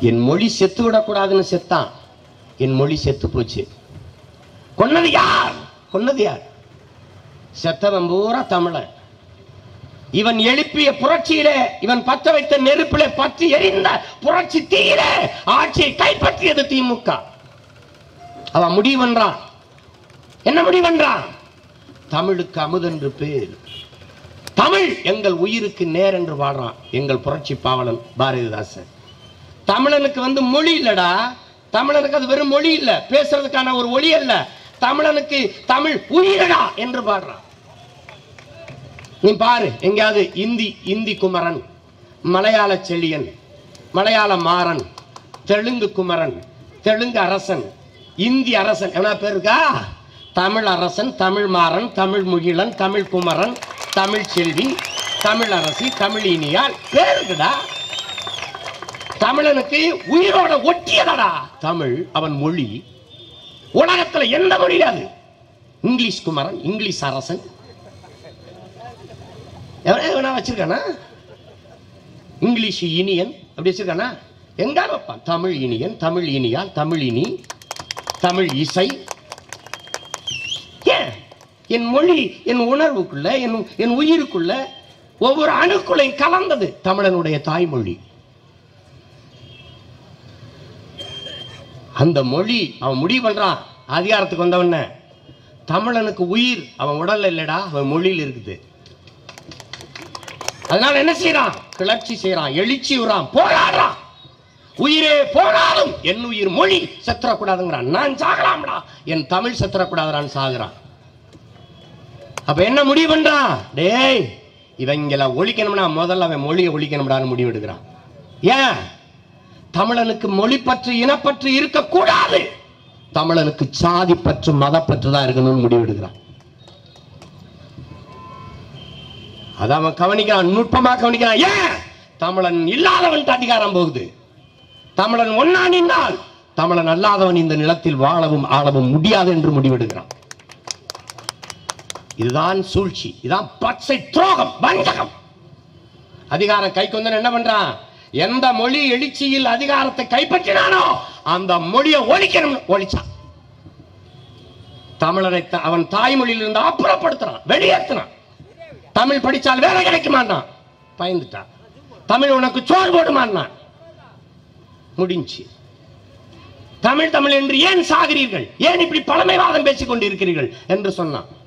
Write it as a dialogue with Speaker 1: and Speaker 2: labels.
Speaker 1: என் மொழி செத்து விடக்கூடாதுன்னு செத்தான் என் மொழி செத்து போச்சு கொன்னது யார் கொன்னது யார் செத்தவன் பூரா தமிழன் இவன் எழுப்பிய புரட்சியிலே இவன் பற்ற வைத்த நெருப்பிலே பற்றி எரிந்த புரட்சி தீயிலே ஆட்சியை கைப்பற்றியது திமுக அவன் முடிவென்றான் என்ன முடிவென்றான் தமிழுக்கு அமுதென்று பேர் தமிழ் எங்கள் உயிருக்கு நேர் என்று பாடுறான் எங்கள் புரட்சி பாவலன் பாரதிதாசன் தமிழனுக்கு வந்து மொழி இல்லடா தமிழனுக்கு அது வெறும் மொழி இல்ல பேசுறதுக்கான ஒரு ஒளி அல்ல தமிழனுக்கு தமிழ் உயிரடா என்று பாடுறான் நீ பாரு எங்கேயாவது இந்தி இந்தி குமரன் மலையாள செழியன் மலையாள மாறன் தெலுங்கு குமரன் தெலுங்கு அரசன் இந்தி அரசன் என்ன பேர் இருக்கா தமிழ் அரசன் தமிழ் மாறன் தமிழ் முகிலன் தமிழ் குமரன் தமிழ் செல்வி தமிழ் அரசி தமிழ் இனியால் பேர் இருக்குடா தமிழனுக்கு உயிரோட ஒட்டியதடா தமிழ் அவன் மொழி உலகத்துல எந்த மொழியில அது இங்கிலீஷ் குமரன் இங்கிலீஷ் அரசன் எவனே வேணா வச்சிருக்கானா இங்கிலீஷ் இனியன் அப்படி வச்சிருக்கானா எங்க வைப்பான் தமிழ் இனியன் தமிழ் இனியால் தமிழ் இனி தமிழ் இசை ஏன் என் மொழி என் உணர்வுக்குள்ள என் என் உயிருக்குள்ள ஒவ்வொரு அணுக்குள்ளையும் கலந்தது தமிழனுடைய தாய்மொழி அந்த மொழி அவன் முடிவு பண்றான் அதிகாரத்துக்கு வந்தவன தமிழனுக்கு உயிர் அவன் உடல்ல இல்லடா அவன் மொழியில் இருக்குது அதனால என்ன செய்யறான் கிளர்ச்சி செய்யறான் எழுச்சி விடுறான் போராடுறான் உயிரே போனாலும் என் உயிர் மொழி செத்துறக்கூடாதுங்கிறான் நான் சாகலாம்டா என் தமிழ் செத்துறக்கூடாதுறான் சாகுறான் அப்ப என்ன முடிவு பண்றான் டேய் இவங்கள ஒழிக்கணும்னா முதல்ல அவன் மொழியை ஒழிக்கணும்டான்னு முடிவு எடுக்கிறான் ஏன் தமிழனுக்கு மொழி பற்று இனப்பற்று இருக்கக்கூடாது தமிழனுக்கு சாதி பற்று மதப்பற்று தான் இருக்கணும்னு முடிவு எடுக்கிறான் அதை அவன் கவனிக்கிறான் நுட்பமா கவனிக்கிறான் ஏன் தமிழன் இல்லாதவன் அதிகாரம் போகுது தமிழன் ஒன்னா நின்றால் தமிழன் அல்லாதவன் இந்த நிலத்தில் வாழவும் ஆளவும் முடியாது என்று முடிவெடுக்கிறான் இதுதான் சூழ்ச்சி இதுதான் பச்சை துரோகம் வஞ்சகம் அதிகாரம் கைக்கு வந்து என்ன பண்றான் எந்த மொழி எழுச்சியில் அதிகாரத்தை கைப்பற்றினானோ அந்த மொழியை ஒழிக்கணும் ஒழிச்சான் தமிழரை த- அவன் தாய்மொழியில் இருந்து அப்புறப்படுத்துறான் வெளியேற்றினான் தமிழ் படிச்சால் வேலை கிடைக்குமான்னான் பயந்துட்டான் தமிழ் உனக்கு சோறு போடுமான்னான் முடிஞ்சு தமிழ் தமிழ் என்று ஏன் சாகிறீர்கள் ஏன் இப்படி பழமைவாதம் பேசிக் கொண்டிருக்கிறீர்கள் என்று சொன்னான்